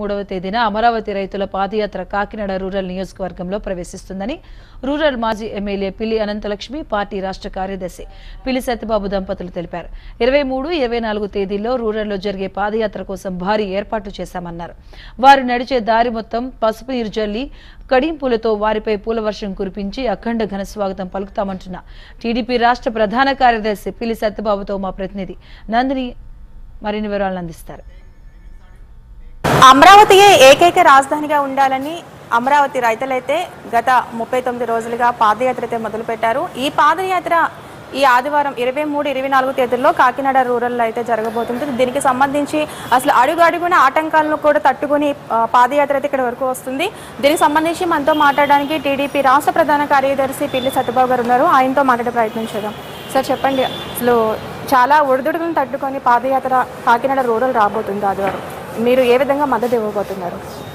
మూడవ తేదీన అమరావతి రైతుల పాదయాత్ర కాకినాడ రూరల్ నియోజకవర్గంలో ప్రవేశిస్తుందని రూరల్ మాజీ ఎమ్మెల్యే పిల్లి అనంతలక్ష్మి పార్టీ రాష్ట్ర కార్యదర్శి పిల్లి సత్యబాబు దంపతులు తెలిపారు ఇరవై మూడు ఇరవై నాలుగు తేదీల్లో రూరల్లో జరిగే పాదయాత్ర కోసం భారీ ఏర్పాట్లు చేశామన్నారు వారు నడిచే దారి మొత్తం పసుపు నీరు జల్లి కడింపులతో వారిపై పూలవర్షం కురిపించి అఖండ ఘన స్వాగతం పలుకుతామంటున్న టీడీపీ రాష్ట్ర ప్రధాన కార్యదర్శి పిల్లి సత్యబాబుతో మా ప్రతినిధి నందిని మరిన్ని వివరాలను అందిస్తారు అమరావతియే ఏకైక రాజధానిగా ఉండాలని అమరావతి రైతులైతే గత ముప్పై తొమ్మిది రోజులుగా పాదయాత్ర అయితే మొదలుపెట్టారు ఈ పాదయాత్ర ఈ ఆదివారం ఇరవై మూడు ఇరవై నాలుగు తేదీల్లో కాకినాడ రూరల్లో అయితే జరగబోతుంది దీనికి సంబంధించి అసలు అడుగు అడుగున ఆటంకాలను కూడా తట్టుకుని ఆ, పాదయాత్ర అయితే ఇక్కడ వరకు వస్తుంది దీనికి సంబంధించి మనతో మాట్లాడడానికి టీడీపీ రాష్ట్ర ప్రధాన కార్యదర్శి పిల్లి సత్యబాబు గారు ఉన్నారు ఆయనతో మాట్లాడే ప్రయత్నం చేద్దాం సార్ చెప్పండి అసలు చాలా ఒడిదుడుకులను తట్టుకొని పాదయాత్ర కాకినాడ రూరల్ రాబోతుంది ఆదివారం మీరు ఏ విధంగా మద్దతు ఇవ్వబోతున్నారు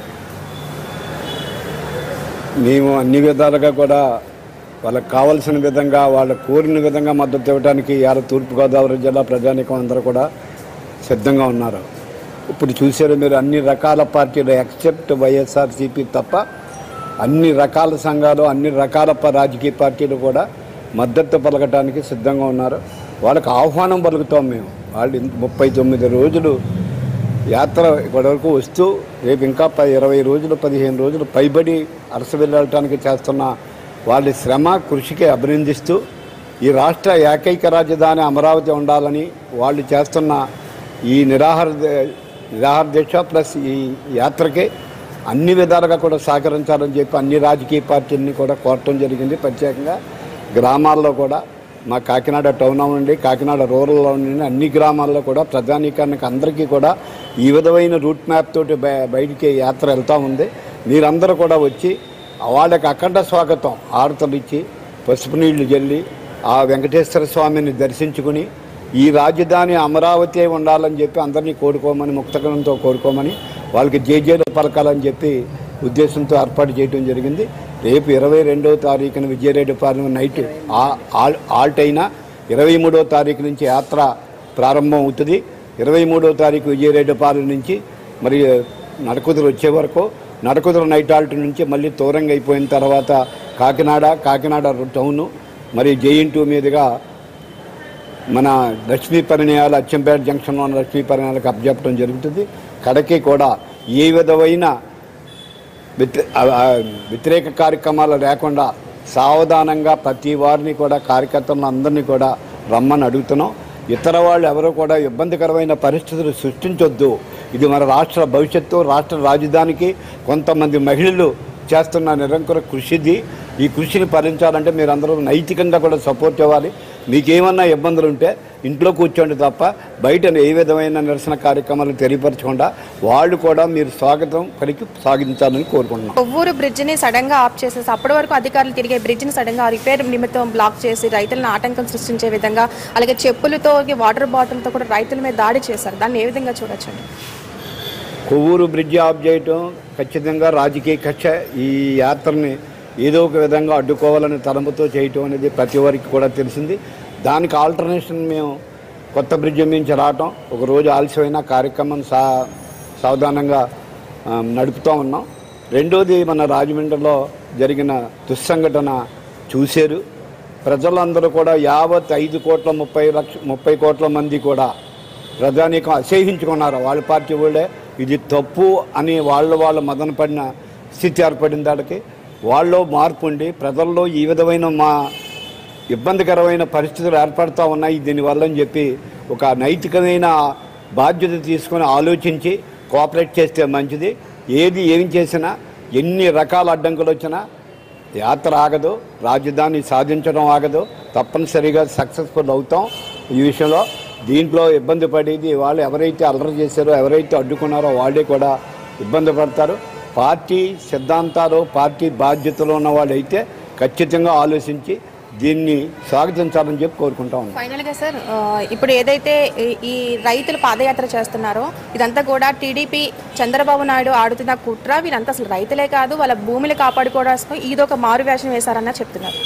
మేము అన్ని విధాలుగా కూడా వాళ్ళకి కావాల్సిన విధంగా వాళ్ళ కోరిన విధంగా మద్దతు ఇవ్వడానికి ఇవాళ తూర్పుగోదావరి జిల్లా ప్రజానీకం అందరూ కూడా సిద్ధంగా ఉన్నారు ఇప్పుడు చూసారు మీరు అన్ని రకాల పార్టీలు ఎక్సెప్ట్ వైఎస్ఆర్సీపీ తప్ప అన్ని రకాల సంఘాలు అన్ని రకాల ప- రాజకీయ పార్టీలు కూడా మద్దతు పలకటానికి సిద్ధంగా ఉన్నారు వాళ్ళకి ఆహ్వానం పలుకుతాం మేము వాళ్ళు ఇంత- ముప్పై తొమ్మిది రోజులు యాత్ర ఇప్పటి వరకు వస్తూ రేపు ఇంకా ప ఇరవై రోజులు పదిహేను రోజులు పైబడి అరస వెళ్ళటానికి చేస్తున్న వాళ్ళ శ్రమ కృషికి అభినందిస్తూ ఈ రాష్ట్ర ఏకైక రాజధాని అమరావతి ఉండాలని వాళ్ళు చేస్తున్న ఈ నిరాహార దే- నిరాహార దీక్ష ప్లస్ ఈ యాత్రకి అన్ని విధాలుగా కూడా సహకరించాలని చెప్పి అన్ని రాజకీయ పార్టీలని కూడా కోరటం జరిగింది ప్రత్యేకంగా గ్రామాల్లో కూడా మా కాకినాడ టౌన్ అవ్వండి కాకినాడ రూరల్లో ఉండండి అన్ని గ్రామాల్లో కూడా ప్రజానీకానికి అందరికీ కూడా ఈ విధమైన రూట్ మ్యాప్ తోటి బయ- బయటికి యాత్ర వెళ్తూ ఉంది మీరందరూ కూడా వచ్చి వాళ్ళకి అఖండ స్వాగతం ఆరతలు ఇచ్చి పసుపు నీళ్లు జల్లి ఆ వెంకటేశ్వర స్వామిని దర్శించుకుని ఈ రాజధాని అమరావతి ఉండాలని చెప్పి అందరినీ కోరుకోమని ముక్తకంతో కోరుకోమని వాళ్ళకి జేజేలు పలకాలని చెప్పి ఉద్దేశంతో ఏర్పాటు చేయడం జరిగింది రేపు ఇరవై రెండవ తారీఖున విజయరెడ్డిపాలెం నైట్ ఆ- ఆల్ ఆల్ట్ అయినా ఇరవై మూడవ తారీఖు నుంచి యాత్ర ప్రారంభం అవుతుంది ఇరవై మూడవ తారీఖు విజయరెడ్డిపాలెం నుంచి మరి నడకుదురు వచ్చే వరకు నడకుదురు నైట్ ఆల్ట్ నుంచి మళ్ళీ తోరంగా అయిపోయిన తర్వాత కాకినాడ కాకినాడ టౌను మరి జేఎన్ మీదుగా మన లక్ష్మీ పరిణయాలు అచ్చంపేట జంక్షన్లో ఉన్న లక్ష్మీ పరిణయాలకు అప్పచెప్పడం జరుగుతుంది కడకి కూడా ఏ విధమైన వ్యతి- ఆ- ఆ వ్యతిరేక కార్యక్రమాలు లేకుండా సావధానంగా ప్రతి వారిని కూడా కార్యకర్తలను అందరినీ కూడా రమ్మని అడుగుతున్నాం ఇతర వాళ్ళు ఎవరు కూడా ఇబ్బందికరమైన పరిస్థితులు సృష్టించొద్దు ఇది మన రాష్ట్ర భవిష్యత్తు రాష్ట్ర రాజధానికి కొంతమంది మహిళలు చేస్తున్న నిరంకుర కృషిది ఈ కృషిని భరించాలంటే మీరు అందరూ నైతికంగా కూడా సపోర్ట్ ఇవ్వాలి మీకేమన్నా ఇబ్బందులు ఉంటే ఇంట్లో కూర్చోండి తప్ప బయట ఏ విధమైన నిరసన కార్యక్రమాలు తెలియపరచకుండా వాళ్ళు కూడా మీరు స్వాగతం పలికి సాగించాలని కోరుకుంటున్నాం కొవ్వూరు బ్రిడ్జిని సడన్ గా ఆఫ్ చేసేసి అప్పటి వరకు అధికారులు తిరిగే బ్రిడ్జిని సడన్ గా రిపేర్ నిమిత్తం బ్లాక్ చేసి రైతులను ఆటంకం సృష్టించే విధంగా అలాగే చెప్పులతో వాటర్ బాటిల్తో కూడా రైతుల మీద దాడి చేశారు దాన్ని ఏ విధంగా చూడొచ్చండి కొవ్వూరు బ్రిడ్జి ఆఫ్ చేయటం ఖచ్చితంగా రాజకీయ కక్ష ఈ యాత్రని ఏదో ఒక విధంగా అడ్డుకోవాలని తలంపుతో చేయటం అనేది ప్రతి వారికి కూడా తెలిసింది దానికి ఆల్టర్నేషన్ మేము కొత్త బ్రిడ్జి నుంచి రావటం ఒక రోజు ఆలస్యమైన కార్యక్రమం సా సావధానంగా ఆ, నడుపుతూ ఉన్నాం రెండోది మన రాజమండ్రిలో జరిగిన దుస్సంఘటన చూశారు ప్రజలందరూ కూడా యావత్ ఐదు కోట్ల ముప్పై లక్ష ముప్పై కోట్ల మంది కూడా ప్రజానీకం అసహించుకున్నారు వాళ్ళ పార్టీ వాళ్ళే ఇది తప్పు అని వాళ్ళ వాళ్ళు మదన పడిన స్థితి ఏర్పడిన దానికి వాళ్ళు మార్పు ఉండి ప్రజల్లో ఈ విధమైన మా ఇబ్బందికరమైన పరిస్థితులు ఏర్పడుతూ ఉన్నాయి దీనివల్ల అని చెప్పి ఒక నైతికమైన బాధ్యత తీసుకొని ఆలోచించి కోఆపరేట్ చేస్తే మంచిది ఏది ఏం చేసినా ఎన్ని రకాల అడ్డంకులు వచ్చినా యాత్ర ఆగదు రాజధాని సాధించడం ఆగదు తప్పనిసరిగా సక్సెస్ఫుల్ అవుతాం ఈ విషయంలో దీంట్లో ఇబ్బంది పడేది వాళ్ళు ఎవరైతే అల్లరి చేశారో ఎవరైతే అడ్డుకున్నారో వాళ్ళే కూడా ఇబ్బంది పడతారు పార్టీ సిద్ధాంతాలు పార్టీ బాధ్యతలు ఉన్న వాళ్ళు అయితే ఖచ్చితంగా ఆలోచించి దీన్ని స్వాగతించాలని చెప్పి కోరుకుంటా ఉన్నాం ఫైనల్ గా సార్ ఆ, ఇప్పుడు ఏదైతే ఈ- ఈ రైతులు పాదయాత్ర చేస్తున్నారో ఇదంతా కూడా టీడీపీ చంద్రబాబు నాయుడు ఆడుతున్న కుట్ర వీళ్ళంతా అసలు రైతులే కాదు వాళ్ళ భూమిని కాపాడుకోవడానికి ఇదొక మారు వేషం వేశారన్న చెప్తున్నారు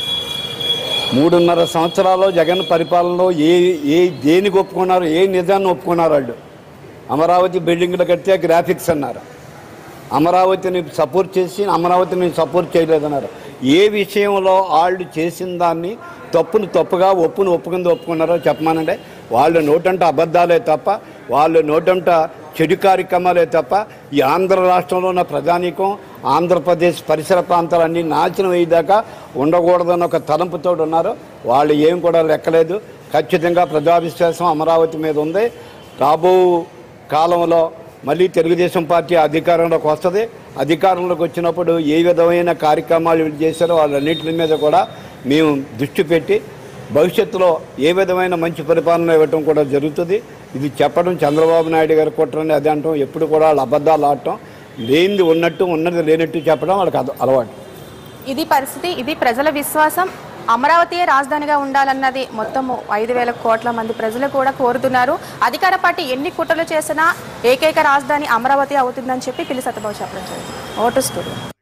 మూడున్నర సంవత్సరాల్లో జగన్ పరిపాలనలో ఏ ఏ దేనికి ఒప్పుకున్నారు ఏ నిజాన్ని ఒప్పుకున్నారు వాళ్ళు అమరావతి బిల్డింగ్లు కడితే గ్రాఫిక్స్ అన్నారు అమరావతిని సపోర్ట్ చేసి అమరావతిని సపోర్ట్ చేయలేదన్నారు ఏ విషయంలో వాళ్ళు చేసిన దాన్ని తప్పును తప్పుగా ఒప్పును ఒప్పుకుంది ఒప్పుకున్నారో చెప్పమానండి వాళ్ళు నోటంట అబద్ధాలే తప్ప వాళ్ళు నోటంట చెడు కార్యక్రమాలే తప్ప ఈ ఆంధ్ర రాష్ట్రంలో ఉన్న ప్రజానీకం ఆంధ్రప్రదేశ్ పరిసర ప్రాంతాలన్నీ నాశనం అయ్యేదాకా ఉండకూడదన్న ఒక తలంపుతో ఉన్నారు వాళ్ళు ఏం కూడా లెక్కలేదు ఖచ్చితంగా ప్రజావిశ్వాసం అమరావతి మీద ఉంది రాబో కాలంలో మళ్ళీ తెలుగుదేశం పార్టీ అధికారంలోకి వస్తుంది అధికారంలోకి వచ్చినప్పుడు ఏ విధమైన కార్యక్రమాలు వీళ్ళు చేశారో వాళ్ళన్నింటి మీద కూడా మేము దృష్టి పెట్టి భవిష్యత్తులో ఏ విధమైన మంచి పరిపాలన ఇవ్వటం కూడా జరుగుతుంది ఇది చెప్పడం చంద్రబాబు నాయుడు గారి కుట్రని అదే అంటాం ఎప్పుడు కూడా వాళ్ళ అబద్ధాలు ఆడటం లేనిది ఉన్నట్టు ఉన్నది లేనట్టు చెప్పడం వాళ్ళకి అద- అలవాటు ఇది పరిస్థితి ఇది ప్రజల విశ్వాసం అమరావతియే రాజధానిగా ఉండాలన్నది మొత్తము ఐదు వేల కోట్ల మంది ప్రజలు కూడా కోరుతున్నారు అధికార పార్టీ ఎన్ని కుట్రలు చేసినా ఏకైక రాజధాని అమరావతి అవుతుందని చెప్పి పిల్లి సత్యబాబు చెప్పడం జరిగింది ఓటు స్టూడియో